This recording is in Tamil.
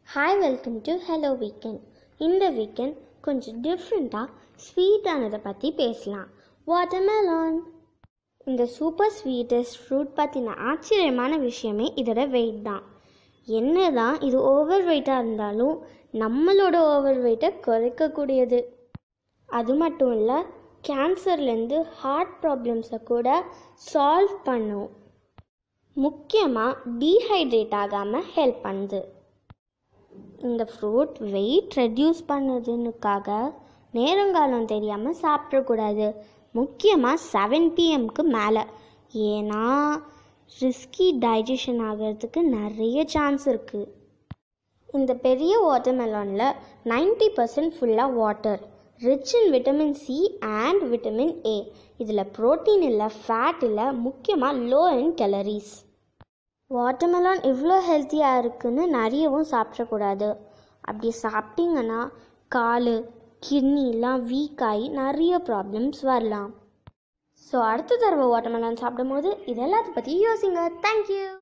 hi welcome to hello weekend இந்த வீக்கெண்ட் கொஞ்சம் டிஃப்ரெண்ட்டாக ஸ்வீட்டானதை பற்றி பேசலாம் வாட்டர்மெலான் இந்த சூப்பர் ஸ்வீட்டஸ்ட் ஃப்ரூட் பற்றின ஆச்சரியமான விஷயமே இதோட வெயிட் தான் என்ன தான் இது ஓவர் வெயிட்டாக இருந்தாலும் நம்மளோட ஓவர் வெயிட்டை குறைக்கக்கூடியது அது மட்டும் இல்லை கேன்சர்லேருந்து ஹார்ட் ப்ராப்ளம்ஸை கூட சால்வ் பண்ணும் முக்கியமாக டீஹைட்ரேட் ஆகாமல் ஹெல்ப் பண்ணுது இந்த ஃப்ரூட் வெயிட் ரெடியூஸ் பண்ணுதுன்னுக்காக நேரங்காலம் தெரியாமல் சாப்பிடக்கூடாது முக்கியமாக செவன் பிஎம்க்கு மேலே ஏன்னா ரிஸ்கி டைஜஷன் ஆகிறதுக்கு நிறைய சான்ஸ் இருக்குது இந்த பெரிய வாட்டர்மெலானில் நைன்டி பர்சன்ட் ஃபுல்லாக water rich in vitamin C and vitamin A இதில் ப்ரோட்டீன் இல்லை ஃபேட் இல்லை முக்கியமாக லோ இன் கலரிஸ் வாட்டர்மெலான் இவ்வளோ ஹெல்த்தியாக இருக்குன்னு நிறையவும் சாப்பிடக்கூடாது அப்படி சாப்பிட்டீங்கன்னா கால் கிட்னிலாம் வீக் ஆகி நிறைய ப்ராப்ளம்ஸ் வரலாம் ஸோ அடுத்த தடவை வாட்டர்மெலான் சாப்பிடும்போது இது எல்லாத்த பற்றி யோசிங்க தேங்க்யூ